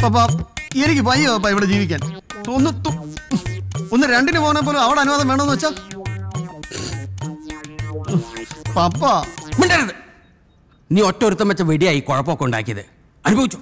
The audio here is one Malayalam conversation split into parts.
പപ്പ എനിക്ക് വയ്യ പപ്പ ഇവിടെ ജീവിക്കാൻ ഒന്ന് തു- ഒന്ന് രണ്ടിന് പോകാൻ പോലും അവിടെ അനുവാദം വേണമെന്ന് വെച്ചാ പപ്പ മിണ്ടരുത് നീ ഒറ്റ ഒരുത്തം വെച്ച വെടിയായി കുഴപ്പമൊക്കെ ഉണ്ടാക്കിയത് അനുഭവിച്ചു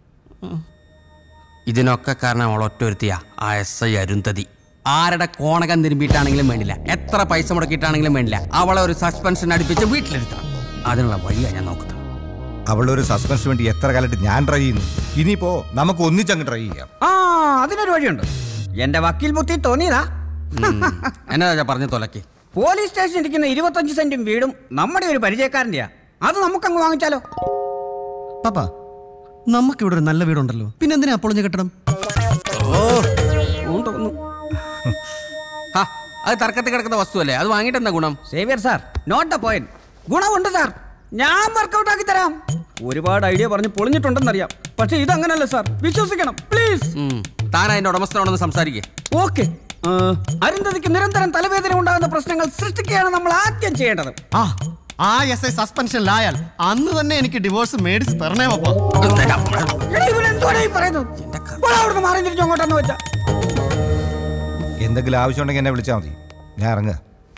ഇതിനൊക്കെ കാരണം അവൾ ഒറ്റ ഒരുത്തിയ ആ എസ് ഐ അരുന്ധതി ആരുടെ കോണകം തിരുമ്പിയിട്ടാണെങ്കിലും വേണ്ടില്ല എത്ര പൈസ മുടക്കിയിട്ടാണെങ്കിലും വേണ്ടില്ല അവളെ ഒരു സസ്പെൻഷൻ അടുപ്പിച്ച് വീട്ടിലിരുത്തണം അതിനുള്ള വഴിയാണ് ഞാൻ നോക്കുന്നത് അവളുടെ ഒരു സസ്പെൻഷന് വേണ്ടി എത്ര കാലമായിട്ട് ഞാൻ ട്രൈ ചെയ്യുന്നു ഇനിയിപ്പോ നമുക്ക് ഒന്നിച്ചങ്ങ് ട്രൈ ചെയ്യാം ആ അതിനൊരു വഴിയുണ്ട് എന്റെ വക്കീൽ ബുദ്ധി തോന്നിയതാ എന്നാ പറഞ്ഞു തൊലക്കി പോലീസ് സ്റ്റേഷൻ ഇരിക്കുന്ന ഇരുപത്തഞ്ച് സെന്റും വീടും നമ്മുടെ ഒരു പരിചയക്കാരൻ്റെയാ അത് നമുക്കങ്ങ് വാങ്ങിച്ചാലോ പപ്പ നമുക്കിവിടെ ഒരു നല്ല വീടുണ്ടല്ലോ പിന്നെ എന്തിനാ അപ്പോളഞ്ഞ കെട്ടണം തോന്നുന്നു ഹാ, അത് തർക്കത്തിൽ കിടക്കുന്ന വസ്തുവല്ലേ അത് വാങ്ങിയിട്ട് എന്താ ഗുണം Xavier sir note the point ഗുണമുണ്ട് സാർ ഞാൻ വർക്കൗട്ട് ആക്കി തരാം ഒരുപാട് ഐഡിയ പറഞ്ഞ് പൊളിഞ്ഞിട്ടുണ്ടെന്നറിയാം പക്ഷെ ഇതങ്ങനല്ല സാർ വിശ്വസിക്കണം പ്ലീസ് ഉം. താൻ അതിന്റെ ഉടമസ്ഥനോടൊന്ന് സംസാരിക്കേ ഓക്കെ അരുന്ധതിക്ക് നിരന്തരം തലവേദന ഉണ്ടാകുന്ന പ്രശ്നങ്ങൾ സൃഷ്ടിക്കുകയാണ് നമ്മൾ ആദ്യം ചെയ്യേണ്ടത് ആ ആ എസ് ഐ സസ്പെൻഷനിലായാൽ അന്ന് തന്നെ എനിക്ക് ഡിവോഴ്സ് മേടിച്ച് തരണേ പപ്പ എടാ, ഇവൻ എന്തുവാടാ ഈ പറയുന്നത് പോടാ അവിടുന്ന് മാറി തിരിച്ചു അങ്ങോട്ടെന്ന് വെച്ചാ എന്തെങ്കിലും ആവശ്യമുണ്ടെങ്കിൽ എന്നെ വിളിച്ചാൽ മതി ഞാൻ ഇറങ്ങുക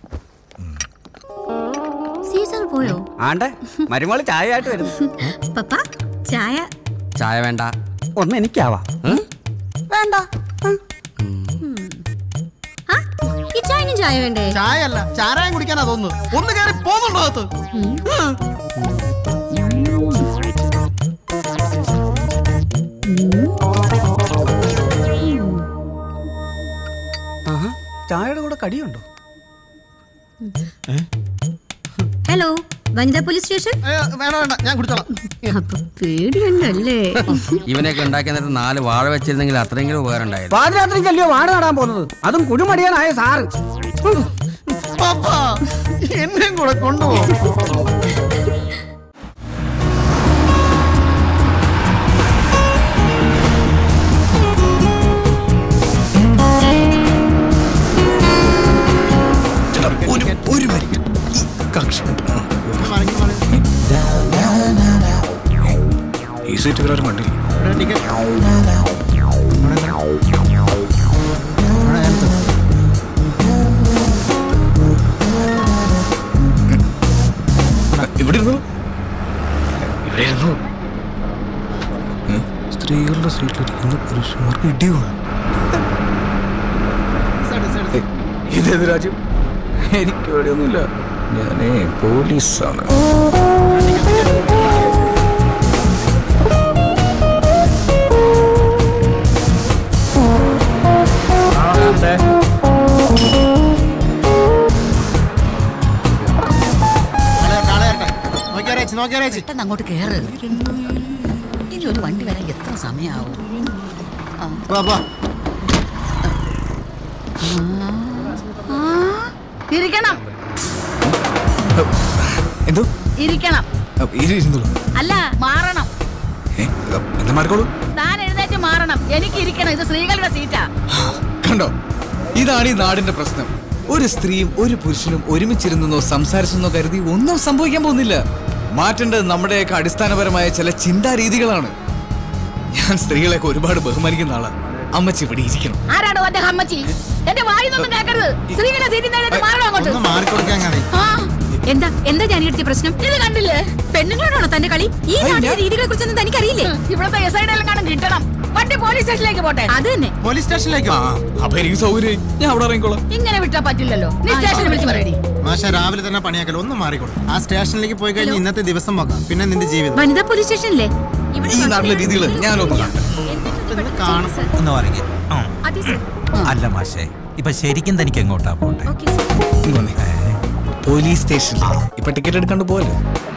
സീസൺ പോയോ ആണ്ടെ മരുമോള് ചായ ആയിട്ട് വരുന്നു പപ്പ ചായ ചായ വേണ്ട ഒന്ന് എനിക്കാവാ വേണ്ട ആ, ഈ ചായനും ചായ വേണ്ടേ ചായ അല്ല ചാരായം കുടിക്കാനാ തോന്നുന്നു ഒന്ന് കയറി പോകുന്നുണ്ടോ അകത്ത് ആഹാ, ചായയുടെ കൂടെ കടിയുണ്ടോ ഹലോ വനിതാ പോലീസ് സ്റ്റേഷൻ വേണ്ട വേണ്ട ഞാൻ കുടിച്ചോളാം അപ്പൊ പേടിയുണ്ടല്ലേ ഇവനെയൊക്കെ ഉണ്ടാക്കിയ നേരത്ത് നാല് വാഴ വെച്ചിരുന്നെങ്കിൽ അത്രയെങ്കിലും ഉപകാരം ഉണ്ടായിരുന്നു പാതിരാത്രിക്കല്ലയോ വാട നടാൻ പോകുന്നത് അതും കുഴിമടിയാനായ സാറ് പപ്പ എന്നെയും കൂടെ കൊണ്ടുപോകും ഒരു ഒരു മിനിറ്റ് ഈ കക്ഷി ഈ സീറ്റ് ഇവരാരും കണ്ടില്ല ഇവിടെ ഇരുന്നു ഇവിടെ ഇരുന്നു ഏ? സ്ത്രീകളുടെ സീറ്റിലിരിക്കുന്ന പുരുഷന്മാർക്ക് ഇടിയോ ഇതേത് രാജ്യം എനിക്ക് പേടിയൊന്നുമില്ല ഞാനേ പോലീസാണ് പെട്ടെന്ന് അങ്ങോട്ട് കേറ് ഇനി ഒരു വണ്ടി വരാൻ എത്ര സമയാവും ഇരിക്കണം എന്തോ ഇരിക്കണം അ, ഇരി ഇരുന്നോളൂ അല്ല മാറണം ഏ, അ, എന്നാ മാറിക്കോളൂ താൻ എഴുന്നേറ്റ് മാറണം എനിക്ക് ഇരിക്കണം ഇത് സ്ത്രീകളുടെ സീറ്റാ കണ്ടോ ഇതാണ് ഈ നാടിന്റെ പ്രശ്നം ഒരു സ്ത്രീയും ഒരു പുരുഷനും ഒരുമിച്ചിരുന്നോ സംസാരിച്ചെന്നോ കരുതി ഒന്നും സംഭവിക്കാൻ പോകുന്നില്ല മാറ്റേണ്ടത് നമ്മുടെയൊക്കെ അടിസ്ഥാനപരമായ ചില ചിന്താരീതികളാണ് ഞാൻ സ്ത്രീകളെയൊക്കെ ഒരുപാട് ബഹുമാനിക്കുന്ന ആളാ അമ്മച്ചി ഇവിടെ ഇരിക്കണം ആരാണോ എന്റെ അമ്മച്ചി എന്റെ വായിന്നൊന്നും കേൾക്കരുത് സ്ത്രീകളുടെ സീറ്റിൽ നിന്ന് എഴുന്നേറ്റ് മാറണം അങ്ങോട്ട് മാറിക്കൊടുക്കാൻ ആ, എന്താ എന്താ ജാനിയെടുത്തിയ പ്രശ്നം ഇത് കണ്ടില്ലേ പെണ്ണുങ്ങളോടാണോ തന്റെ കളി ഈ നാട്ടിലെ രീതികളെ കുറിച്ചൊന്നും തനിക്കറിയില്ലേ ഇവിടുത്തെ എസ് ഐ കാണും കിട്ടണം വണ്ടി പോലീസ് സ്റ്റേഷനിലേക്ക് പോട്ടെ അത് തന്നെ പോലീസ് സ്റ്റേഷനിലേക്കോ ആ അപ്പൊ എനിക്ക് സൗകര്യം ഞാൻ അവിടെ ഇറങ്ങിക്കോളാം ഇങ്ങനെ വിട്ടാ പറ്റില്ലല്ലോ നീ സ്റ്റേഷനിൽ വിളിച്ച് പറയടി മാഷ രാവിലെ തന്നെ പണിയാക്കൽ ഒന്ന് മാറിക്കോളൂ ആ സ്റ്റേഷനിലേക്ക് പോയി കഴിഞ്ഞ് ഇന്നത്തെ ദിവസം നോക്കാം പിന്നെ നിന്റെ ജീവിതം വനിതാ പോലീസ് സ്റ്റേഷനില്ലേ ഇവിടെ ഈ നാട്ടിലെ രീതികൾ ഞാനൊന്ന് കാണട്ടെ കാണും ഒന്ന് പറയേ അതെ സർ അല്ല മാഷേ ഇപ്പൊ ശരിക്കും തനിക്ക് എങ്ങോട്ടാ പോണ്ടേ ഓക്കെ സർ ഇങ്ങ് വന്നേ. പോലീസ് സ്റ്റേഷനിൽ ഇപ്പൊ ടിക്കറ്റ് എടുക്കാണ്ട് പോലെ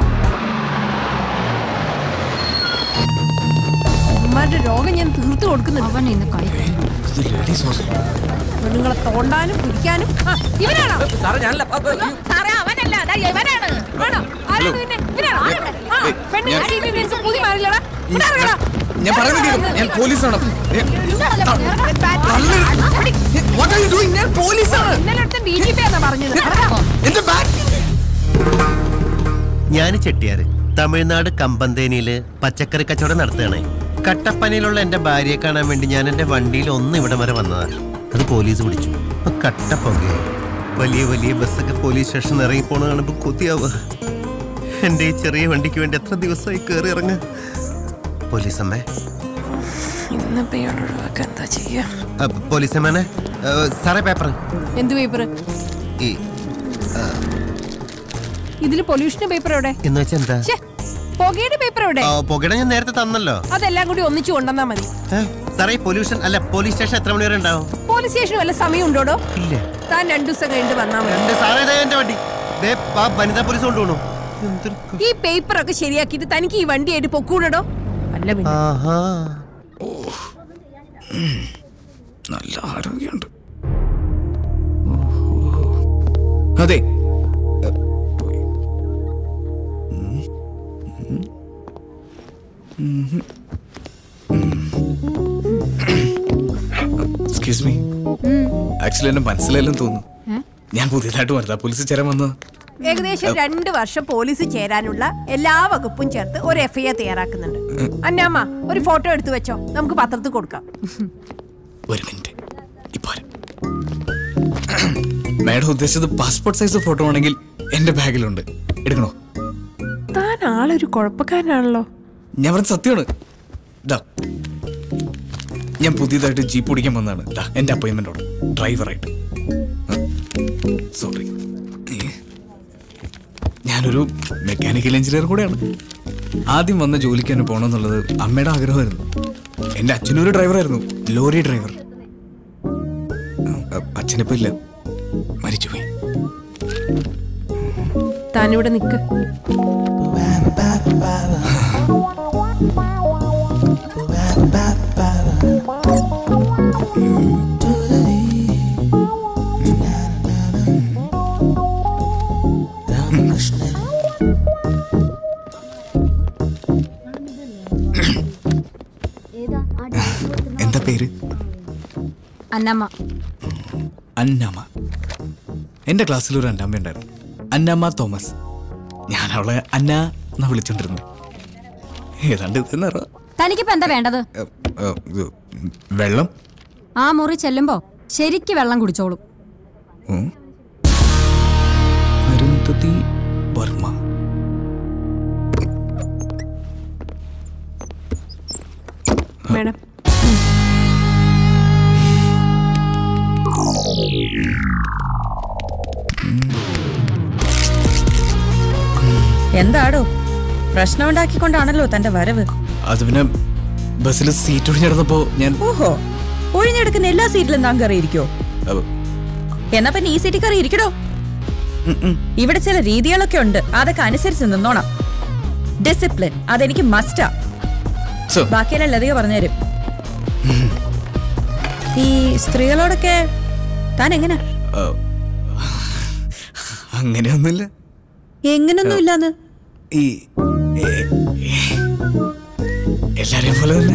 ഉമ്മാരുടെ രോഗം ഞാൻ തീർത്തു കൊടുക്കുന്നുണ്ട് അവൻ ഇന്ന് കളി ലേഡീസ് ഹോസ്റ്റൽ പെണ്ണുങ്ങളെ തോണ്ടാനും പിടിക്കാനും ആ, ഇവനാണോ സാറേ അവനല്ല ദാ ഇവനാണ് ആണോ ആരാണ് നിന്നെ? ഇവനാണോ? ആരാണ്? ആ, പെണ്ണ് ഞാൻ- ആരെയും നിനക്ക് പുതി മാറില്ലടാ ഇവിടെ ഇറങ്ങടാ. ഞാൻ പറയുന്നത് കേൾക്ക്. ഞാൻ പോലീസാണ് ഏ, what are you doing? ഞാൻ പോലീസാണ് ഇന്നലെ അടുത്ത ഡി ജി പി എന്നാ പറഞ്ഞത് ഇറങ്ങാം. എന്റെ ബാഗ് ഞാൻ ചെട്ടിയാര് തമിഴ്നാട് കമ്പന്തേനിയില് പച്ചക്കറി കച്ചവടം നടത്തുകയാണ് കട്ടപ്പനയിലുള്ള എന്റെ ഭാര്യയെ കാണാൻ വേണ്ടി ഞാൻ എന്റെ വണ്ടിയിൽ ഒന്ന് ഇവിടം വരെ വന്നതാ അത് പോലീസ് പിടിച്ചു ഇപ്പൊ കട്ടപ്പുകയായി വലിയ വലിയ ബസ്സൊക്കെ പോലീസ് സ്റ്റേഷൻ ഇറങ്ങി പോണ കാണുമ്പോ കൊതിയാവുക എന്റെ ഈ ചെറിയ വണ്ടിക്ക് വേണ്ടി എത്ര ദിവസമായി കയറി ഇറങ്ങ പോലീസ് അമ്മേ ഇന്നിപ്പോ ഇയാളൊഴിവാക്കാൻ എന്താ ചെയ്യാ അ, പോലീസ് അമ്മേനെ ഏ, സാറേ പേപ്പർ എന്ത് പേപ്പർ ഈ ഇതില് പൊല്യൂഷൻ പേപ്പർ എവിടെ എന്ന് വെച്ചാ എന്താ ശ്ശെ, പുകയുടെ പേപ്പർ എവിടെ ആ, പുകയുടെ ഞാൻ നേരത്തെ തന്നല്ലോ അതെല്ലാം കൂടി ഒന്നിച്ചു കൊണ്ടുവന്നാ മതി ഏ, സാറേ പൊല്യൂഷൻ അല്ല പോലീസ് സ്റ്റേഷൻ എത്ര മണി വരെ ഉണ്ടാവും പോലീസ് സ്റ്റേഷന് വല്ല സമയം ഉണ്ടോടോ ഇല്ല താൻ രണ്ടു ദിവസം കഴിഞ്ഞിട്ട് വന്നാ മതി എന്റെ സാറേ ഇതേ എന്റെ വണ്ടി ദേ, ആ വനിതാ പോലീസ് കൊണ്ടുപോകണു ഈ പേപ്പർ ഒക്കെ ശരിയാക്കിയിട്ട് തനിക്ക് ഈ വണ്ടിയായിട്ട് പൊക്കൂടോ അല്ല പിന്നെ ആഹാ നല്ല ആരോഗ്യമുണ്ട് അതെ എക്സ്ക്യൂസ് മീ ആക്ച്വലി എന്നെ മനസ്സിലായാലും തോന്നുന്നു ഞാൻ പുതിയതായിട്ട് വനിതാ പോലീസ് ചേരാൻ വന്നത് ഏകദേശം രണ്ട് വർഷം പോലീസ് ചേരാനുള്ള എല്ലാ വകുപ്പും ചേർത്ത് ഒരു എഫ്ഐആർ തയ്യാറാക്കുന്നുണ്ട് അന്നാമ്മ ഒരു ഫോട്ടോ എടുത്തു വെച്ചോ നമുക്ക് പത്രത്തിൽ കൊടുക്കാം ഒരു മിനിറ്റ് ഇപ്പൊ വരാം. മാഡം ഉദ്ദേശിച്ചത് പാസ്പോർട്ട് സൈസ് ഫോട്ടോ ആണെങ്കിൽ എന്റെ ബാഗിലുണ്ട് എടുക്കണോ താൻ ആളൊരു കുഴപ്പക്കാരനാണല്ലോ ഞാൻ പറഞ്ഞ സത്യമാണ് ദാ ഞാൻ പുതിയതായിട്ട് ജീപ്പ് ഓടിക്കാൻ വന്നതാണ് ദാ എന്റെ അപ്പോയിന്റ്മെന്റോട് ഡ്രൈവറായിട്ട് സോറി ഞാനൊരു മെക്കാനിക്കൽ എഞ്ചിനീയർ കൂടെയാണ് ആദ്യം വന്ന ജോലിക്ക് തന്നെ പോകണമെന്നുള്ളത് അമ്മയുടെ ആഗ്രഹമായിരുന്നു എന്റെ അച്ഛനും ഒരു ഡ്രൈവറായിരുന്നു ലോറി ഡ്രൈവർ അച്ഛനിപ്പോ ഇല്ല മരിച്ചുപോയി താനിവിടെ നിൽക്ക് എന്താ പേര് അന്നമ്മ അന്നമ്മ എന്റെ ക്ലാസ്സിൽ ഒരു അന്നമ്മ ഉണ്ടായിരുന്നു അന്നമ്മ തോമസ് ഞാൻ അവളെ അന്ന എന്നാ വിളിച്ചോണ്ടിരുന്നു ഏതാണ്ട് ഇതെന്നറ തനിക്കിപ്പോ എന്താ വേണ്ടത് വെള്ളം ആ മുറി ചെല്ലുമ്പോ ശരിക്ക് വെള്ളം കുടിച്ചോളും ഉം. അരുന്ധതി വർമ്മ മേഡം എന്താടോ പ്രശ്നമുണ്ടാക്കിക്കൊണ്ടാണല്ലോ തന്റെ വരവ് അത് പിന്നെ ബസ്സിൽ സീറ്റ് ഒഴിഞ്ഞിടന്നപ്പോ ഞാൻ ഓഹോ ഒഴിഞ്ഞെടുക്കുന്ന എല്ലാ സീറ്റിലും താൻ കയറിയിരിക്കോ അവ- എന്നാ പിന്നെ ഈ സീറ്റിൽ കയറി ഇരിക്കടോ ഇവിടെ ചില രീതികളൊക്കെ ഉണ്ട് അതൊക്കെ അനുസരിച്ച് നിന്നോണം ഡിസിപ്ലിൻ അതെനിക്ക് മസ്റ്റാ സോ ബാക്കിയെല്ലാം ലതിക പറഞ്ഞുതരും ഈ സ്ത്രീകളോടൊക്കെ താൻ എങ്ങനെ ആ, അങ്ങനെയൊന്നുമില്ല എങ്ങനൊന്നും ഇല്ലാന്ന് ഈ ഏ- ഏ- എല്ലാരെയും പോലെ തന്നെ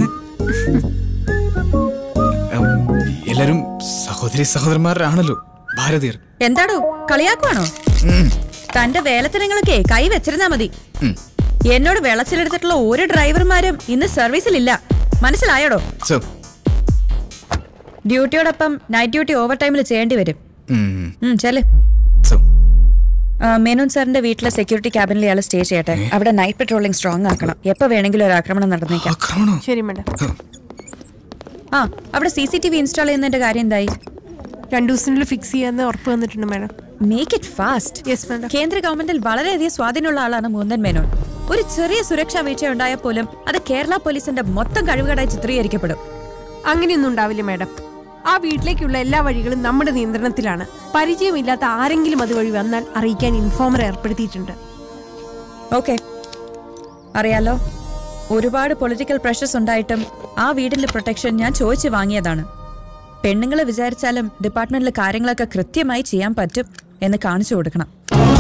ഉം, എല്ലാരും സഹോദരി സഹോദരന്മാരാണല്ലോ ഭാരതീയർ എന്താടോ കളിയാക്കുവാണോ തന്റെ വേലത്തരങ്ങളൊക്കെ കൈ വെച്ചിരുന്നാ മതി ഉം. എന്നോട് വെളച്ചിലെടുത്തിട്ടുള്ള ഒരു ഡ്രൈവർമാരും ഇന്ന് സർവീസിലില്ല മനസ്സിലായോടോ സോ ഡ്യൂട്ടിയോടൊപ്പം നൈറ്റ് ഡ്യൂട്ടി ഓവർ ടൈമിൽ ചെയ്യേണ്ടി വരും ഉം, ഉം, ചെല്ല് സോ ആ, മേനോൻ സാറിന്റെ വീട്ടിലെ സെക്യൂരിറ്റി ക്യാബിനിൽ ഇയാൾ സ്റ്റേ ചെയ്യട്ടെ അവിടെ നൈറ്റ് പെട്രോളിംഗ് സ്ട്രോങ് ആക്കണം എപ്പോ വേണമെങ്കിലും ഒരു ആക്രമണം നടന്നേക്കാം ആക്രമണോ ശരി മേഡം ആ അവിടെ C C T V install ചെയ്യുന്നതിന്റെ കാര്യം എന്തായി രണ്ടു ദിവസത്തിനുള്ളിൽ ഫിക്സ് ചെയ്യാന്ന് ഉറപ്പ് വന്നിട്ടുണ്ട് madam make it fast yes madam കേന്ദ്ര ഗവൺമെന്റിൽ വളരെയധികം സ്വാധീനമുള്ള ആളാണ് മൂന്നൻ മേനോൻ ഒരു ചെറിയ സുരക്ഷാ വീഴ്ച ഉണ്ടായാൽ പോലും അത് കേരള പോലീസിന്റെ മൊത്തം കഴിവുകേടായി ചിത്രീകരിക്കപ്പെടും അങ്ങനെയൊന്നും ഉണ്ടാവില്ല മേഡം ആ വീട്ടിലേക്കുള്ള എല്ലാ വഴികളും നമ്മുടെ നിയന്ത്രണത്തിലാണ് പരിചയമില്ലാത്ത ആരെങ്കിലും അതുവഴി വന്നാൽ അറിയിക്കാൻ ഇൻഫോമർ ഏർപ്പെടുത്തിയിട്ടുണ്ട് ഓക്കെ അറിയാലോ ഒരുപാട് പൊളിറ്റിക്കൽ പ്രഷർസ് ഉണ്ടായിട്ടും ആ വീടിന്റെ പ്രൊട്ടക്ഷൻ ഞാൻ ചോദിച്ചു വാങ്ങിയതാണ് പെണ്ണുങ്ങൾ വിചാരിച്ചാലും ഡിപ്പാർട്ട്മെന്റിലെ കാര്യങ്ങളൊക്കെ കൃത്യമായി ചെയ്യാൻ പറ്റും എന്ന് കാണിച്ചു കൊടുക്കണം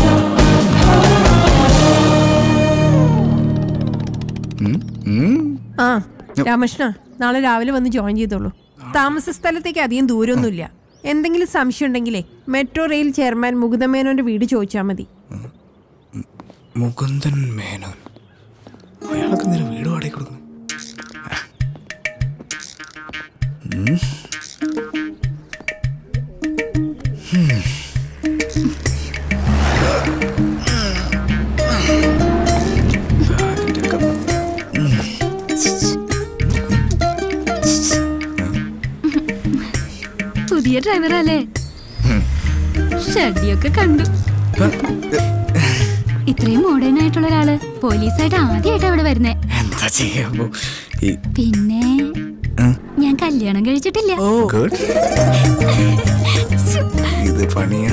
ആ രാമകൃഷ്ണ നാളെ രാവിലെ വന്ന് ജോയിൻ ചെയ്തോളൂ താമസ സ്ഥലത്തേക്ക് അധികം ദൂരമൊന്നുമില്ല എന്തെങ്കിലും സംശയം ഉണ്ടെങ്കിലേ മെട്രോ റെയിൽ ചെയർമാൻ മുകുന്ദമേനോന്റെ വീട് ചോദിച്ചാൽ മതി മുകുന്ദൻ മേനോൻ അയാൾക്ക് നേരെ വീട് വാടകയ്ക്ക് കൊടുക്കുന്നു പുതിയ ഡ്രൈവറല്ലേ ഷഡിയൊക്കെ കണ്ടു ഇത്രയും മോഡേൺ ആയിട്ടുള്ള ഒരാള് പോലീസായിട്ട് ആദ്യമായിട്ട് അവിടെ വരുന്നേ എന്താ ചെയ്യാമോ ഈ പിന്നെ ഞാൻ കല്യാണം കഴിച്ചിട്ടില്ല ഗുഡ് ഇത് പണിയാ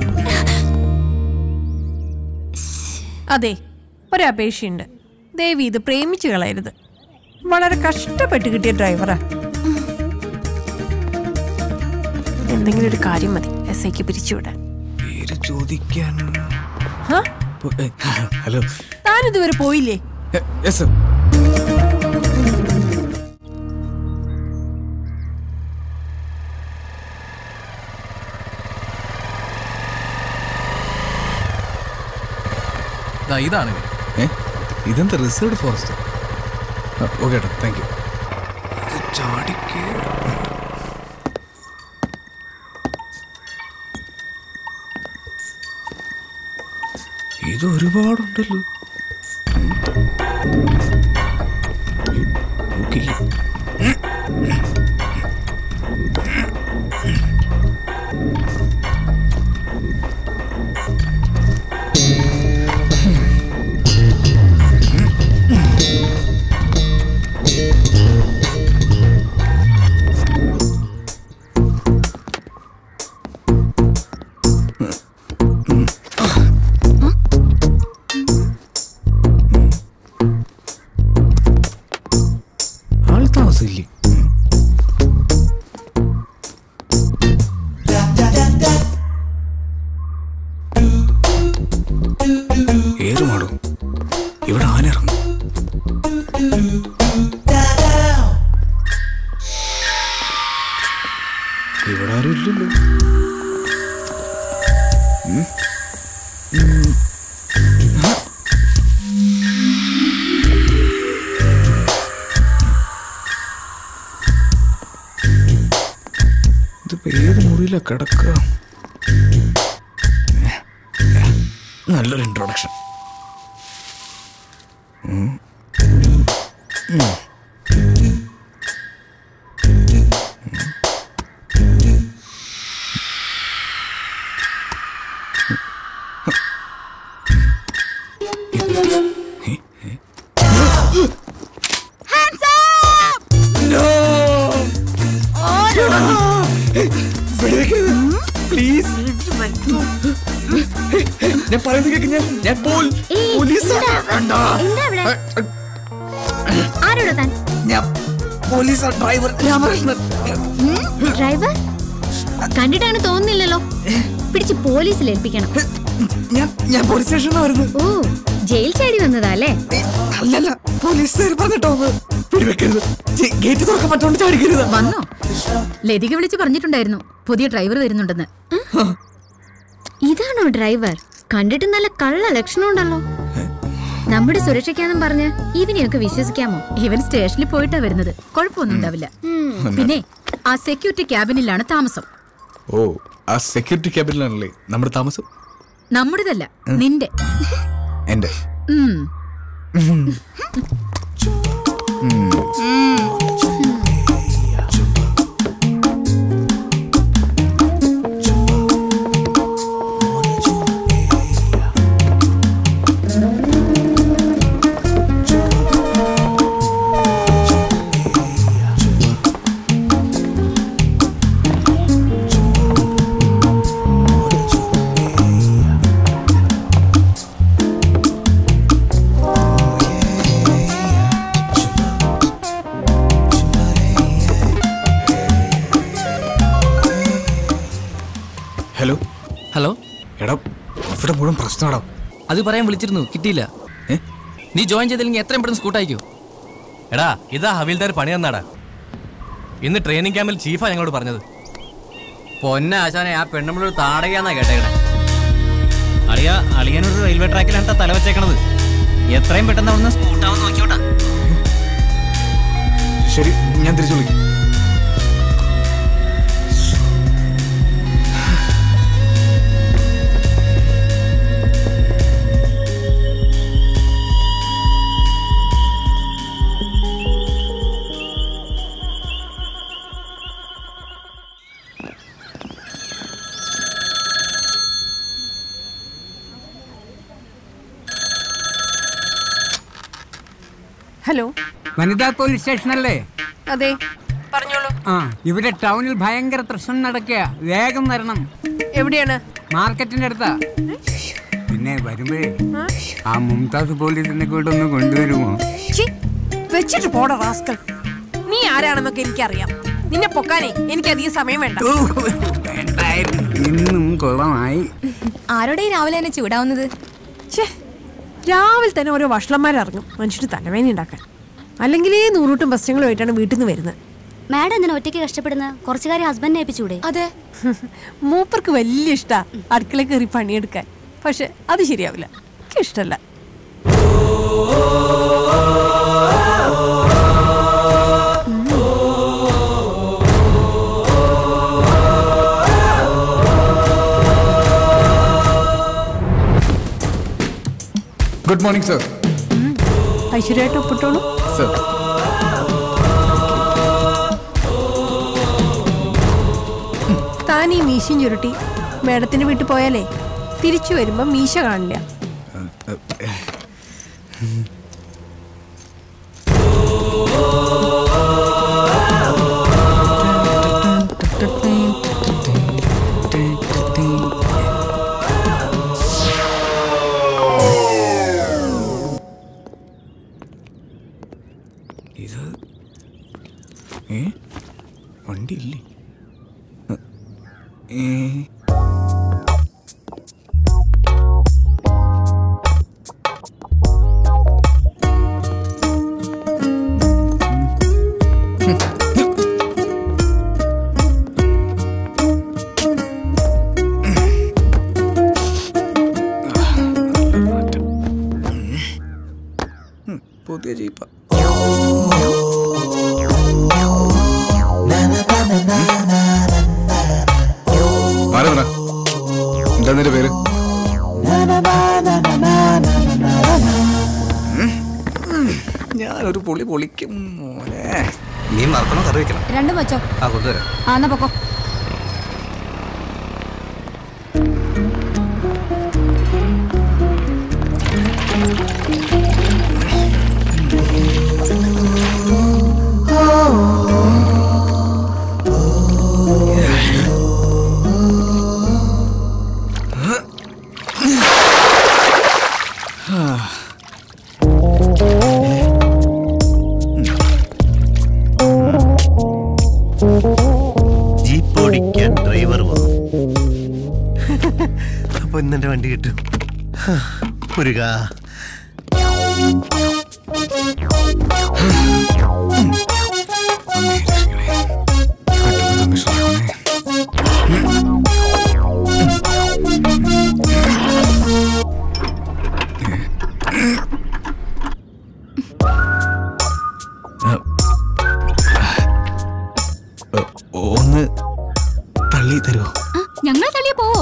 അതെ ഒരപേക്ഷയുണ്ട് ദേവി ഇത് പ്രേമിച്ചു കളയരുത് വളരെ കഷ്ടപ്പെട്ട് കിട്ടിയ ഡ്രൈവറാ എന്തെങ്കിലും ഒരു കാര്യം മതി എസ് ഐക്ക് പിരിച്ചുവിടാൻ പേര് ചോദിക്കാൻ ഹാ? ഹലോ താനിതുവരെ പോയില്ലേ യെസ് ഇതാണ് ഏ ഇതെന്താ റിസർവ്ഡ് ഫോറസ്റ്റ് ഓക്കെ ഏട്ടാ താങ്ക് യു ചാടിക്ക് ഇത് ഒരുപാടുണ്ടല്ലോ നോക്കില്ല ആൾ താമസമില്ലേ ഏറുമാടും ഇവിടെ ആന ഇറങ്ങും ഇവിടെ ആരും ഇല്ലല്ലോ ഉം. ഉം. ആ. ഇതിപ്പോ ഏത് മുറിയിലാ കിടക്കുക നല്ലൊരു ഇൻട്രൊഡക്ഷൻ പ്ലീസ് ഞാൻ പറയുന്നത് കേക്ക് ഞാൻ ഞാൻ പോൽ പോലീസ് ആരോടാ താൻ ഞാൻ പോലീസ് ഡ്രൈവർ രാമകൃഷ്ണൻ ഡ്രൈവർ കണ്ടിട്ടാണ് തോന്നുന്നില്ലല്ലോ പിടിച്ച് പോലീസിൽ ഏൽപ്പിക്കണം ഞാൻ ഞാൻ പോലീസ് സ്റ്റേഷനിൽ വരുന്നു ഓ ജയിൽ ചാടി വന്നതാ അല്ലേ അല്ലല്ല പോലീസുകാർ പറഞ്ഞിട്ടോ ഒന്ന് പിടിവെക്കരുത് ഗേറ്റ് തുറക്കാൻ പറ്റോണ്ട് ചാടിക്കരുത് വന്നോ ലതിക വിളിച്ച് പറഞ്ഞിട്ടുണ്ടായിരുന്നു പുതിയ ഡ്രൈവർ വരുന്നുണ്ടെന്ന് ഇതാണോ ഡ്രൈവർ കണ്ടിട്ട് നല്ല കള്ള ലക്ഷണം ഉണ്ടല്ലോ നമ്മുടെ സുരക്ഷയ്ക്കാന്നും പറഞ്ഞ് ഇവനെയൊക്കെ വിശ്വസിക്കാമോ ഇവൻ സ്റ്റേഷനിൽ പോയിട്ടാ വരുന്നത് കുഴപ്പമൊന്നും ഉണ്ടാവില്ല പിന്നെ ആ സെക്യൂരിറ്റി ക്യാബിനിലാണ് താമസം ഓ ആ സെക്യൂരിറ്റി ക്യാബിനിലാണല്ലേ നമ്മുടെ താമസം നമ്മുടേതല്ല നിന്റെ എന്റെ ഉം. ഹലോ ഹലോ എടാ ഇവിടെ മുഴുവൻ പ്രശ്നമാടാ അത് പറയാൻ വിളിച്ചിരുന്നു കിട്ടിയില്ല നീ ജോയിൻ ചെയ്തില്ലെങ്കിൽ എത്രയും പെട്ടെന്ന് സ്കൂട്ട് അയക്കൂ എടാ ഇതാ ഹവീൽദാർ പണി തന്നാടാ ഇന്ന് ട്രെയിനിങ് ക്യാമ്പിൽ ചീഫാ ഞങ്ങളോട് പറഞ്ഞത് പൊന്ന ആശാനെ ആ പെണ്ണുമ്പളൊരു താടകയാന്നാ കേട്ടേക്കണേ അളിയ അളിയനൊരു റെയിൽവേ ട്രാക്കിലാണ് തല വെച്ചേക്കണത് എത്രയും പെട്ടെന്ന് അവിടുന്ന് സ്കൂട്ടാവും നോക്കിയോട്ടാ ശരി ഞാൻ തിരിച്ചു വിളിക്കും ഹലോ വനിതാ പോലീസ് സ്റ്റേഷനല്ലേ അതെ പറഞ്ഞോളൂ ആ ഇവിടെ ടൗണിൽ ഭയങ്കര പ്രശ്നം നടക്കുക വേഗം വരണം എവിടെയാണ് മാർക്കറ്റിന്റെ അടുത്താ പിന്നെ വരുമ്പോഴേ ആ മുംതാസ് പോലീസിനെ കൂടെ ഒന്ന് കൊണ്ടുവരുമോ ഛീ, വെച്ചിട്ട് പോടാ റാസ്കൽ നീ ആരാണെന്നൊക്കെ എനിക്കറിയാം നിന്നെ പൊക്കാനേ എനിക്ക് അധികം സമയം വേണ്ട ഇന്നും കൊള്ളമായി ആരോടെ ഈ രാവിലെ തന്നെ ചൂടാവുന്നത് ഛേ രാവിലെ തന്നെ ഓരോ വഷളന്മാരിറങ്ങും മനുഷ്യന് തലവേദന ഉണ്ടാക്കാൻ അല്ലെങ്കിലേ നൂറൂട്ടും പ്രശ്നങ്ങളുമായിട്ടാണ് വീട്ടിൽ നിന്ന് വരുന്നത് മാഡം എന്തിനാ ഒറ്റയ്ക്ക് കഷ്ടപ്പെടുന്ന കുറച്ചു കാര്യം ഹസ്ബൻഡിനെ ഏൽപ്പിച്ചൂടെ അതെ മൂപ്പർക്ക് വലിയ ഇഷ്ടാ അടുക്കള കയറി പണിയെടുക്കാൻ പക്ഷെ അത് ശരിയാവില്ല എനിക്ക് ഇഷ്ടല്ല ഗുഡ് മോർണിംഗ് സർ ഐശ്വര്യമായിട്ട് ഒപ്പിട്ടോളൂ സർ താൻ ഈ മീശയും ചുരുട്ടി മേഡത്തിന്റെ വീട്ടിൽ പോയാലേ തിരിച്ചു വരുമ്പോ മീശ കാണില്ല ഇത് ഏ വണ്ടി ഇല്ലേ ഏ പുതിയ ജീപ്പ ആരാ എന്താ നിന്റെ പേര് ഞാനൊരു പൊളി പൊളിക്കും മോനെ നീ മറക്കണോ കറി വെക്കണം രണ്ടും വെച്ചോ ആ കൊണ്ടുവരാം ആ എന്നാ പൊക്കോ ജീപ്പ് ഓടിക്കാൻ ഡ്രൈവർ വന്നു അപ്പൊ ഇന്ന് എന്റെ വണ്ടി കിട്ടും മുരുക ഒന്ന് തള്ളി തരുമോ ഞങ്ങൾ തള്ളിയ പോവോ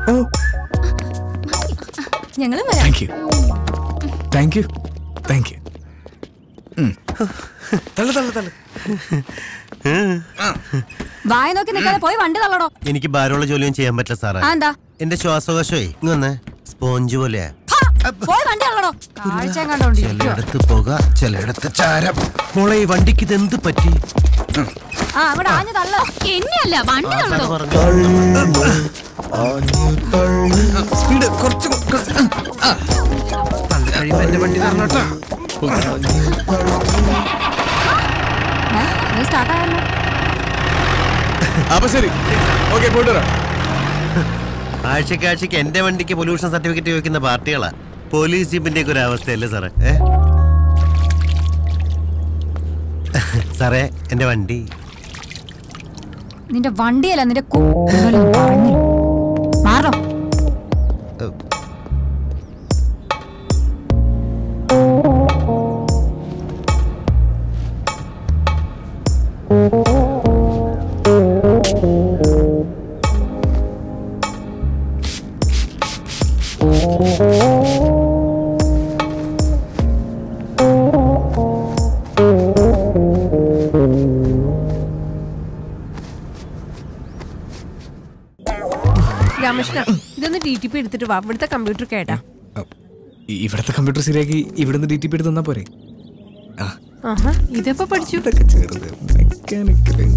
ഞങ്ങളും വരാം thank you thank you thank you തള്ളു തള്ളു തള്ളു വായ നോക്കി നിൽക്കാതെ പോയി വണ്ടി തള്ളടോ എനിക്ക് ഭാരമുള്ള ജോലിയൊന്നും ചെയ്യാൻ പറ്റില്ല സാറേ ആ എന്താ എന്റെ ശ്വാസകോശമേ ഇങ്ങ് വന്നേ സ്പോഞ്ച് പോലെയാ പോയി വണ്ടി തള്ളടോ കാഴ്ച കണ്ടോണ്ടിരിക്കുക ചിലയിടത്ത് പുക ചിലയിടത്ത് ചാരം മോളെ ഈ വണ്ടിക്ക് ഇത് എന്ത് പറ്റി ആ അങ്ങോട്ട് ആഞ്ഞു തള്ള എന്നെയല്ല വണ്ടി തള്ളടോ സ്പീഡ് കുറച്ച് എന്റെ വണ്ടി തരണോട്ടാ സ്റ്റാർട്ടായല്ലോ അപ്പൊ ശരി ഓക്കെ പോയിട്ട് വരാം ആഴ്ചക്ക് ആഴ്ചക്ക് എന്റെ വണ്ടിക്ക് പൊല്യൂഷൻ സർട്ടിഫിക്കറ്റ് ചോദിക്കുന്ന പാർട്ടികളാ പോലീസ് ജീപ്പിന്റെ ഒക്കെ ഒരു അവസ്ഥയല്ലേ സാറേ ഏ സാറേ എന്റെ വണ്ടി നിന്റെ വണ്ടിയല്ല നിന്റെ കുഴലും പറഞ്ഞില്ല മാറോ രാമകൃഷ്ണ ഇതൊന്ന് ഡി ടി പി എടുത്തിട്ട് വാ ഇവിടുത്തെ കമ്പ്യൂട്ടർ കേട്ടാ ഇവിടുത്തെ കമ്പ്യൂട്ടർ ശരിയാക്കി ഇവിടുന്ന് ഡി ടി പി എടുത്ത് തന്നാ പോരെ ആ ആഹാ ഇതെപ്പോ പഠിച്ചു ചെറുത് മെക്കാനിക്കൽ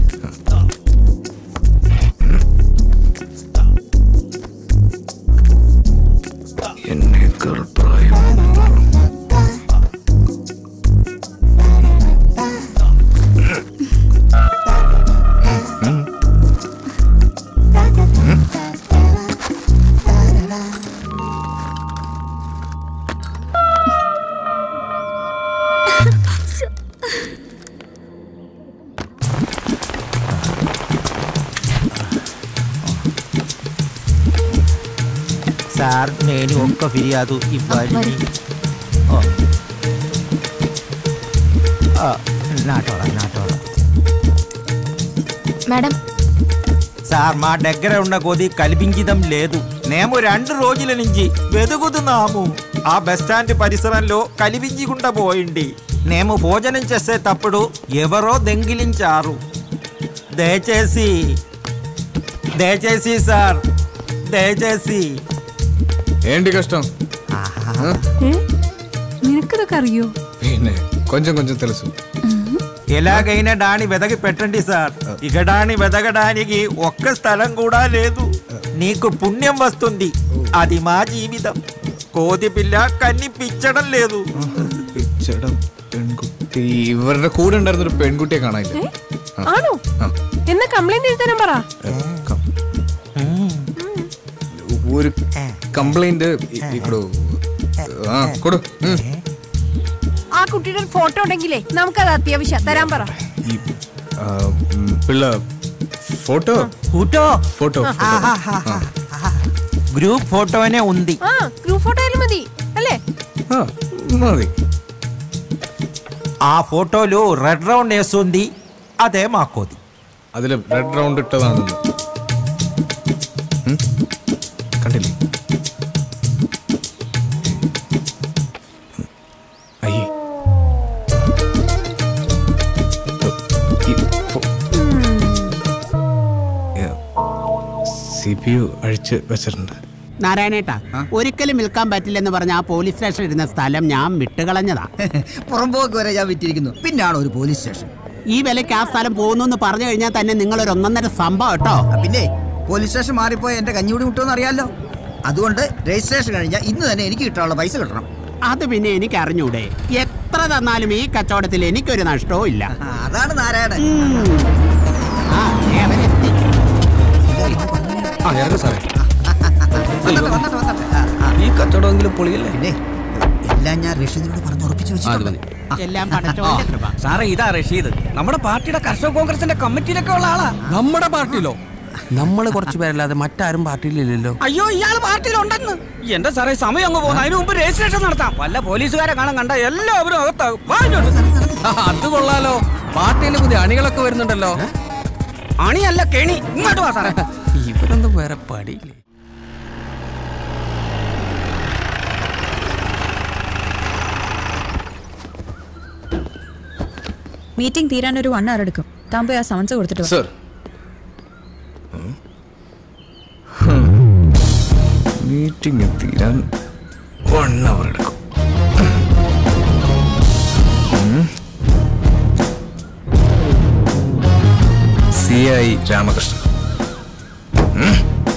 എന്നേക്കാൾ പ്രായം సార్ నేను ఒక్క ఫిర్యాదు ఇవ్వాలి ఓ. ఆ, నాటోడా నాటోడా మేడం సార్ మా దగ్గర ఉన్న కొద్ది కల్పించడం లేదు మేము రెండు రోజుల నుంచి వెతుకుతున్నాము ఆ బస్ స్టాండ్ పరిసరంలో కనిపించకుండా పోయింది మేము భోజనం చేసేటప్పుడు ఎవరో దెంగిలించారు దయచేసి దయచేసి సార్ దయచేసి ఏంటి కష్టం ഏ നിനക്കിതൊക്കെ അറിയോ പിന്നെ కొంచెం కొంచెం తెలుసు ఎలాగైనా దాని వెదకి పెట్టండి సార్ ఇక దాని వెదగడానికి ఒక్క స్థలం కూడా లేదు నీకు పుణ్యం వస్తుంది అది మా జీవితం కోతి పిల్ల కనిపించడం లేదు പിച്ചടം പെൺകുട്ടി ഇവരുടെ കൂടെ ഉണ്ടായിരുന്ന ഒരു പെൺകുട്ടിയെ കാണാനില്ല ആ. ആണോ ആ. എന്നാ കംപ്ലൈന്റ് എഴുതാനും പറ ഒരു കംപ്ലൈന്റ് ഇവിടെ ആ കൊടു ഉം. ആ കുട്ടിയുടെ ഒരു ഫോട്ടോ ഉണ്ടെങ്കിലേ നമുക്കത് അത്യാവശ്യം തരാൻ പറ ഈ ആ, ഉം, പിള്ള ഫോട്ടോ ఫోటో ഫോട്ടോ గ్రూప్ ఫోటోనే ఉంది ആ ഗ്രൂപ്പ് ഫോട്ടോ ആയാലും മതി അല്ലേ മതി ఆ ఫోటోలో రెడ్ రౌండ్ వేస్తుంది అదే మా కోతి അതില് റെഡ് റൗണ്ട് ഇട്ടതാണെന്ന് ഉം? കണ്ടില്ലേ അയ്യേ സി പി യു അഴിച്ച് വെച്ചിട്ടുണ്ട് നാരായണേട്ടാ ഒരിക്കലും വിൽക്കാൻ പറ്റില്ലെന്ന് പറഞ്ഞ ആ പോലീസ് സ്റ്റേഷൻ ഇരുന്ന സ്ഥലം ഞാൻ വിട്ടുകളഞ്ഞതാ പുറമ്പോക്ക് വരെ ഞാൻ വിറ്റിരിക്കുന്നു പിന്നാണ് ഒരു പോലീസ് സ്റ്റേഷൻ ഈ വിലയ്ക്ക് ആ സ്ഥലം പോകുന്നു എന്ന് പറഞ്ഞു കഴിഞ്ഞാൽ തന്നെ നിങ്ങൾ ഒരു ഒന്നൊന്നര സംഭവം കേട്ടോ പിന്നെ പോലീസ് സ്റ്റേഷൻ മാറിപ്പോയ എന്റെ കഞ്ഞിയൂടി മുട്ടുമെന്ന് അറിയാലോ അതുകൊണ്ട് രജിസ്ട്രേഷൻ കഴിഞ്ഞാൽ ഇന്ന് തന്നെ എനിക്ക് കിട്ടാനുള്ള പൈസ കിട്ടണം അത് പിന്നെ എനിക്ക് അറിഞ്ഞൂടെ എത്ര തന്നാലും ഈ കച്ചവടത്തിൽ എനിക്കൊരു നഷ്ടവും ഇല്ല അതാണ് നാരായണൻ ആ, ദേ അവനെത്തി. ആ ഇറങ്ങ് സാറേ വന്നോട്ടെ, വന്നോട്ടെ, വന്നോട്ടെ. ആ, ആ. ഈ കച്ചവടമെങ്കിലും പൊളിയല്ലേ പിന്നെ എല്ലാം ഞാൻ റഷീദിനോട് പറഞ്ഞു ഉറപ്പിച്ചു വെച്ചിട്ടുണ്ട് എല്ലാം പടച്ചോന്റെ കൃപ സാറേ ഇതാ റഷീദ് നമ്മുടെ പാർട്ടിയുടെ കർഷക കോൺഗ്രസിന്റെ കമ്മിറ്റിയിലൊക്കെ ഉള്ള ആളാ നമ്മുടെ പാർട്ടിയിലോ നമ്മൾ കുറച്ച് പേരല്ലാതെ മറ്റാരും പാർട്ടിയിലില്ലല്ലോ അയ്യോ ഇയാൾ പാർട്ടിയിലുണ്ടെന്ന് എന്റെ സാറേ സമയം അങ്ങ് പോകുന്നു അതിന് മുമ്പ് രജിസ്ട്രേഷൻ നടത്താം വല്ല പോലീസുകാരെ കാണാൻ കണ്ട എല്ലാവരും അകത്താകും വാ ഇങ്ങോട്ട്. അത് കൊള്ളാലോ പാർട്ടിയിൽ പുതിയ അണികളൊക്കെ വരുന്നുണ്ടല്ലോ അണിയല്ല കെണി ഇങ്ങോട്ട് വാ സാറേ ഇവരൊന്നും വേറെ പടിയില്ലേ മീറ്റിംഗ് തീരാൻ ഒരു വൺ അവർ എടുക്കും താൻ പോയി ആ സമൻസ് കൊടുത്തിട്ട് വാ. സർ മീറ്റിംഗ് തീരാൻ വൺ അവർ എടുക്കും സി ഐ രാമകൃഷ്ണൻ ഉം.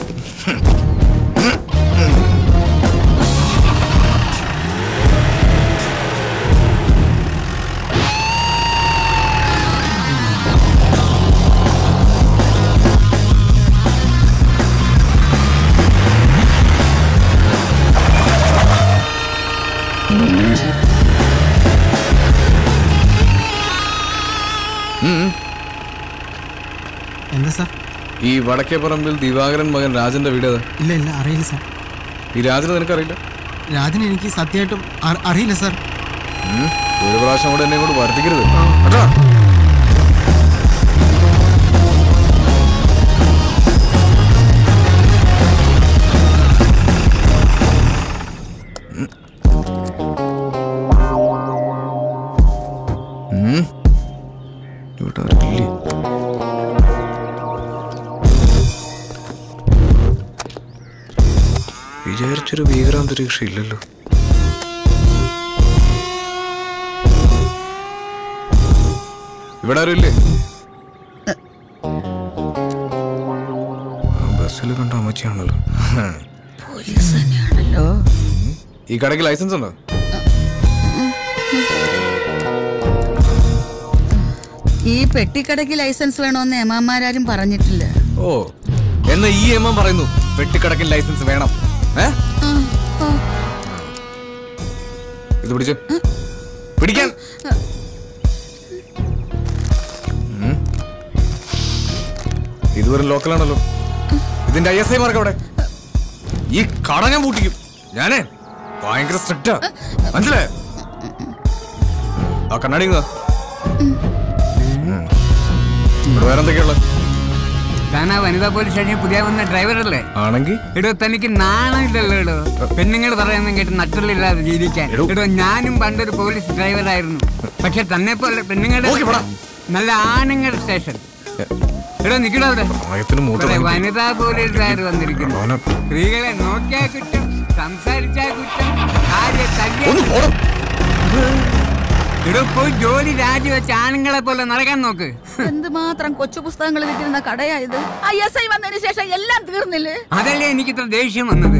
ഉം. എന്താ സാർ ഈ വടക്കേപ്പറമ്പിൽ ദിവാകരൻ മകൻ രാജന്റെ വീട് ഏതാ? ഇല്ല ഇല്ല അറിയില്ല സാർ ഈ രാജനെ നിനക്കറിയില്ല രാജന് എനിക്ക് സത്യമായിട്ടും അ- അറിയില്ല സാർ ഉം. ഒരു പ്രാവശ്യം കൂടെ എന്നെ കൊണ്ട് വർദ്ധിക്കരുത് കേട്ടോ ഉം. ഇവിടെ ആരുമില്ലേ? വിചാരിച്ചൊരു ഭീകരാന്തരീക്ഷം ഇല്ലല്ലോ ഇവിടെ ആരും ഇല്ലേ ആ, ബസ്സിൽ കണ്ട അമ്മച്ചിയാണല്ലോ പോലീസ് തന്നെയാണല്ലോ ഈ കടയ്ക്ക് ലൈസൻസ് ഉണ്ടോ ഈ പെട്ടിക്കടയ്ക്ക് ലൈസൻസ് വേണമെന്ന് ഏമാമാരും പറഞ്ഞിട്ടില്ല ഓ എന്നാ ഈ എം എം പറയുന്നു വെട്ടിക്കടക്കിൽ ലൈസൻസ് വേണം ഏ ഇത് പിടിച്ചു പിടിക്കാൻ ഉം. ഇത് വെറും ലോക്കലാണല്ലോ ഇതിന്റെ ഐ എസ് ഐ മാർക്ക് അവിടെ ഈ കട ഞാൻ പൂട്ടിക്കും ഞാനേ ഭയങ്കര സ്ട്രിക്റ്റാ മനസ്സിലായോ ആ കണ്ണാടി ഇങ്ങ് താ. ഉം. ഇവിടെ വേറെ എന്തൊക്കെയുള്ളത് താൻ ആ വനിതാ പോലീസ് സ്റ്റേഷനിൽ പുതിയ വന്ന ഡ്രൈവറല്ലേ ആണെങ്കിൽ എടോ തനിക്ക് നാണമില്ലല്ലോ എടോ പെണ്ണുങ്ങൾ പറയുന്ന കേട്ട് നട്ടലില്ലാതെ ജീവിക്കാൻ എടോ ഞാനും പണ്ടൊരു പോലീസ് ഡ്രൈവറായിരുന്നു പക്ഷെ തന്നെ പോലെ പെണ്ണുങ്ങളുടെ നല്ല ആണുങ്ങളുടെ സ്റ്റേഷൻ എടോ നിക്കടോ അവിടെ പ്രായത്തിന് മൂത്ത ഇവിടെ പണിക്ക് വനിതാ പോലീസുകാർ വന്നിരിക്കുന്നു അവനെ സ്ത്രീകളെ നോക്കിയാ കുറ്റം സംസാരിച്ചാ കുറ്റം കാര്യ തല്ലിയാ എടോ പോയി ജോലി രാജിവെച്ച് ആണുങ്ങളെ പോലെ നടക്കാൻ നോക്ക് എന്തുമാത്രം കൊച്ചു പുസ്തകങ്ങൾ വിൽക്കുന്ന കടയായത് ഐ എസ് ഐ വന്നതിന് ശേഷം എല്ലാം തീർന്നില്ലേ അതല്ലേ എനിക്ക് ഇത്ര ദേഷ്യം വന്നത്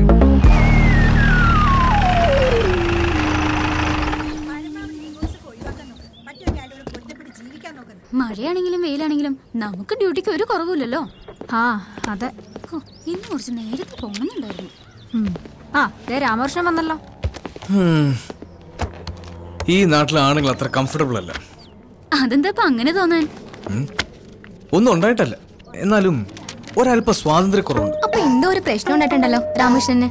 മഴയാണെങ്കിലും വെയിലാണെങ്കിലും നമുക്ക് ഡ്യൂട്ടിക്ക് ഒരു കുറവില്ലല്ലോ ആ അതെ ഹോ, ഇന്ന് കുറച്ച് നേരത്തെ പോകണമെന്നുണ്ടായിരുന്നു ആ ദേ രാമകൃഷ്ണൻ വന്നല്ലോ ഉം. ഈ നാട്ടിലെ ആണുങ്ങൾ അത്ര കംഫർട്ടബിൾ അല്ല അതെന്താ ഇപ്പൊ അങ്ങനെ തോന്നാൻ ഉം. ഒന്നും ഉണ്ടായിട്ടല്ല എന്നാലും ഒരല്പ സ്വാതന്ത്ര്യക്കുറവുണ്ട് അപ്പൊ എന്തോ ഒരു പ്രശ്നം ഉണ്ടായിട്ടുണ്ടല്ലോ രാമകൃഷ്ണന്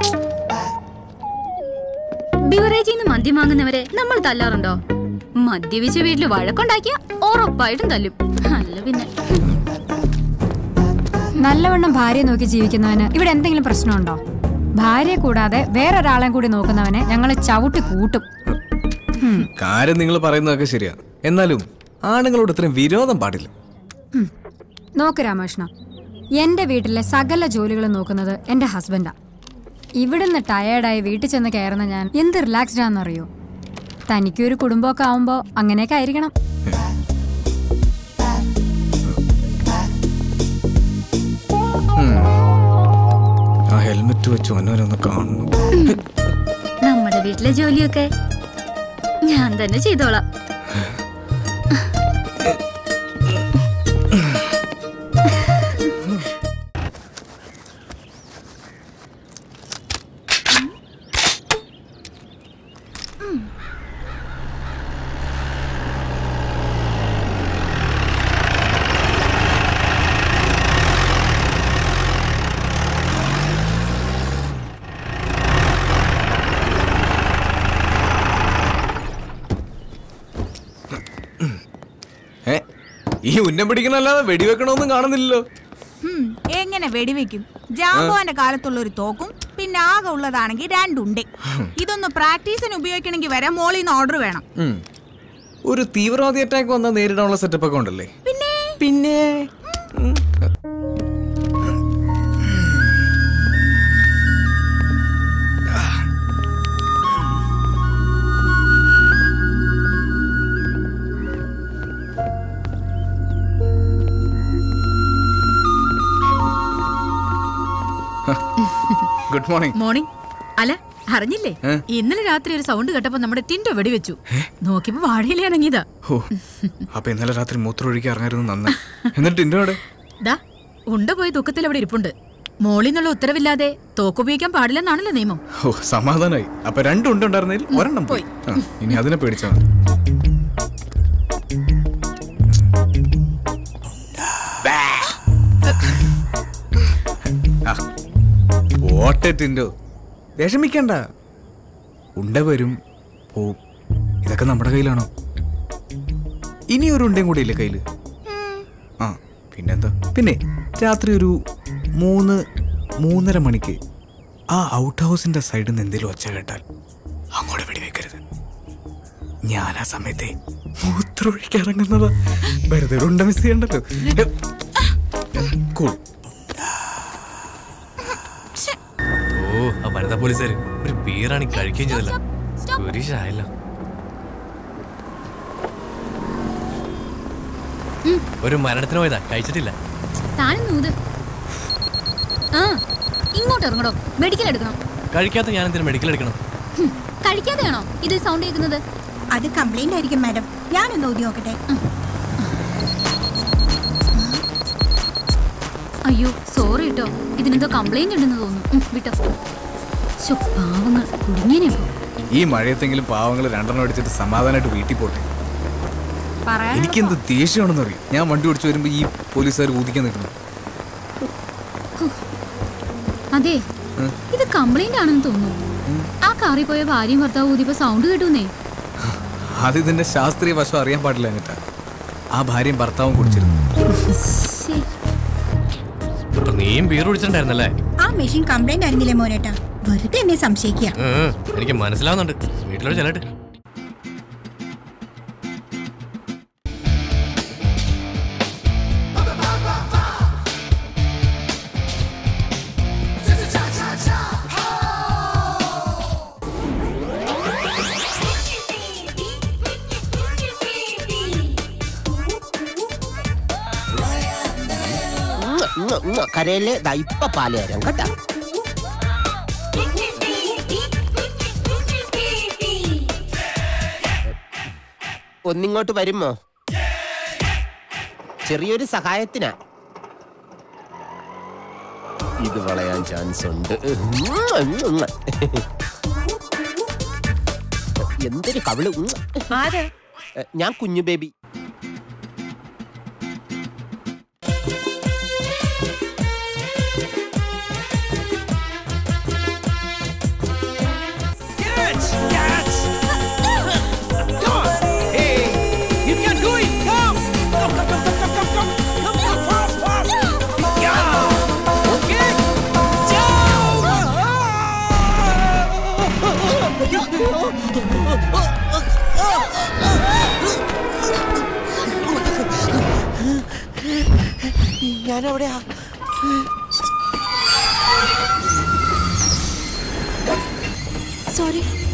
ബിവറേജിൽ നിന്ന് മദ്യം വാങ്ങുന്നവരെ നമ്മൾ തല്ലാറുണ്ടോ മദ്യപിച്ച വീട്ടിൽ വഴക്കുണ്ടാക്കിയ ഉറപ്പായിട്ടും തല്ലും അല്ല പിന്നെ നല്ലവണ്ണം ഭാര്യയെ നോക്കി ജീവിക്കുന്നവന് ഇവിടെ എന്തെങ്കിലും പ്രശ്നമുണ്ടോ ഭാര്യയെ കൂടാതെ വേറൊരാളെയും കൂടി നോക്കുന്നവനെ ഞങ്ങൾ ചവിട്ടി കൂട്ടും ഹും. കാര്യം നിങ്ങൾ പറയുന്നതൊക്കെ ശരിയാ എന്നാലും ആണുങ്ങളോട് ഇത്രയും വിരോധം പാടില്ല നോക്ക് രാമകൃഷ്ണ എന്റെ വീട്ടിലെ സകല ജോലികളും നോക്കുന്നത് എന്റെ ഹസ്ബൻഡാ ഇവിടുന്ന് ടയേർഡായി വീട്ടിൽ ചെന്ന് കയറുന്ന ഞാൻ എന്ത് റിലാക്സ്ഡ് ആണെന്നറിയോ തനിക്കൊരു കുടുംബമൊക്കെ ആവുമ്പോ അങ്ങനെയൊക്കെ ആയിരിക്കണം ഉം. ആ ഹെൽമെറ്റ് വെച്ച് ഒന്നോരൊന്ന് കാണുന്നു നമ്മുടെ വീട്ടിലെ ജോലിയൊക്കെ ഞാൻ തന്നെ ചെയ്തോളാം ഏ ഈ ഉന്നം പിടിക്കണല്ലാതെ വെടിവെക്കണമെന്നും കാണുന്നില്ലല്ലോ ഹും, എങ്ങനെ വെടിവെക്കും ജാമ്പുവാന്റെ കാലത്തുള്ള ഒരു തോക്കും പിന്നെ ആകെ ഉള്ളതാണെങ്കിൽ രണ്ടുണ്ട് ഇതൊന്ന് പ്രാക്ടീസിന് ഉപയോഗിക്കണമെങ്കിൽ വരെ മോളിൽ നിന്ന് ഓർഡർ വേണം ഉം. ഒരു തീവ്രവാദി അറ്റാക്ക് വന്നാൽ നേരിടാനുള്ള സെറ്റപ്പ് ഒക്കെ ഉണ്ടല്ലേ പിന്നെ പിന്നെ ഗുഡ് മോർണിംഗ് മോർണിംഗ് അല്ല അറിഞ്ഞില്ലേ ഏ? ഇന്നലെ രാത്രി ഒരു സൗണ്ട് കേട്ടപ്പോ നമ്മുടെ ടിൻഡോ വെടിവെച്ചു നോക്കിയപ്പോ വാഴയിലേ അണങ്ങിയതാ ഓ അപ്പൊ ഇന്നലെ രാത്രി മൂത്രം ഒഴുകി ഇറങ്ങായിരുന്നു നന്ന് എന്നിട്ട് ഇന്റെ അവിടെ ദാ ഉണ്ട പോയി തൂക്കത്തിൽ അവിടെ ഇരിപ്പുണ്ട് മോളിൽ നിന്നുള്ള ഉത്തരവില്ലാതെ തോക്കുപയോഗിക്കാൻ പാടില്ലെന്നാണല്ലോ നിയമം ഓ സമാധാനായി അപ്പൊ രണ്ടും ഉണ്ടായിരുന്നതിൽ ഒരെണ്ണം പോയി ആ, ഇനി അതിനെ പേടിച്ചാ മതി ആ, പോട്ടെ ടിൻഡോ വിഷമിക്കണ്ട ഉണ്ട വരും പോവും ഇതൊക്കെ നമ്മുടെ കയ്യിലാണോ ഇനി ഒരു ഉണ്ടയും കൂടി ഇല്ലേ കയ്യില് ആ പിന്നെന്താ പിന്നെ രാത്രി ഒരു മൂന്ന് മൂന്നര മണിക്ക് ആ ഔട്ട് ഹൗസിന്റെ സൈഡിൽ നിന്ന് എന്തെങ്കിലും ഒച്ച കേട്ടാൽ അങ്ങോട്ട് വെടിവെക്കരുത് ഞാൻ ആ സമയത്തെ മൂത്രമൊഴിക്കിറങ്ങുന്നതാ വെറുതെ ഒരു ഉണ്ട മിസ് ചെയ്യണ്ടല്ലോ കൂൾ ഓ ആ വനിതാ പോലീസുകാർ ഒരു ബീറാണ് കഴിക്കുകയും ചെയ്തല്ല കുരിശായല്ലോ ഒരു മരണത്തിന് പോയതാ കഴിച്ചിട്ടില്ല താനും നൂത് ആ ഇങ്ങോട്ട് ഇറങ്ങടോ മെഡിക്കൽ എടുക്കണം കഴിക്കാത്ത ഞാൻ എന്തിനു മെഡിക്കൽ എടുക്കണം ഹും, കഴിക്കാതെയാണോ ഇത് സൗണ്ട് കേൾക്കുന്നത് അത് കംപ്ലൈന്റ് ആയിരിക്കും മാഡം ഞാനൊന്ന് ഊതി നോക്കട്ടെ അയ്യോ സോറി കേട്ടോ ഇതിനെന്തോ കംപ്ലൈന്റ് ഉണ്ടെന്ന് തോന്നുന്നു ഉം, വിട്ടോ ശോ, പാവങ്ങൾ കുടുങ്ങിയനെ പോ ഈ മഴയത്തെങ്കിലും പാവങ്ങൾ രണ്ടെണ്ണം അടിച്ചിട്ട് സമാധാനമായിട്ട് വീട്ടിൽ പോട്ടെ എനിക്കെന്ത് ദേഷ്യമാണെന്ന് അറിയാം ഞാൻ വണ്ടി ഓടിച്ചു വരുമ്പോ ഈ പോലീസുകാർ ഊതിക്കാൻ നിൽക്കുന്നു അതെ ഇത് കംപ്ലൈന്റ് ആണെന്ന് തോന്നുന്നു ആ കാറിൽ പോയ ഭാര്യയും ഭർത്താവ് ഊതിയപ്പോ സൗണ്ട് കേട്ടുന്നേ അത് ഇതിന്റെ ശാസ്ത്രീയ വശം അറിയാൻ പാടില്ല എന്നിട്ടാ ആ ഭാര്യയും ഭർത്താവും കുടിച്ചിരുന്നു അപ്പൊ നീയും ബീർ കുടിച്ചിട്ടുണ്ടായിരുന്നല്ലേ ആ മെഷീൻ കംപ്ലൈന്റ് ആയിരുന്നില്ലേ മോനേട്ടാ വെറുതെ എന്നെ സംശയിക്കുക ഉം, എനിക്ക് മനസ്സിലാവുന്നുണ്ട് വീട്ടിലോട്ട് ചെല്ലട്ടെ കരയില് ദാ ഇപ്പൊ പാല് തരാം കേട്ടാ ഒന്നിങ്ങോട്ട് വരുമോ ചെറിയൊരു സഹായത്തിനാ ഇത് വളയാൻ ചാൻസ് ഉണ്ട് എന്തൊരു കവിള് ഞാൻ കുഞ്ഞു baby You can do it! Come! Come, come, come, come, come, come, come! Come, come, fast, fast! Yeah! Okay? ഞാനെവിടെയാ സോറി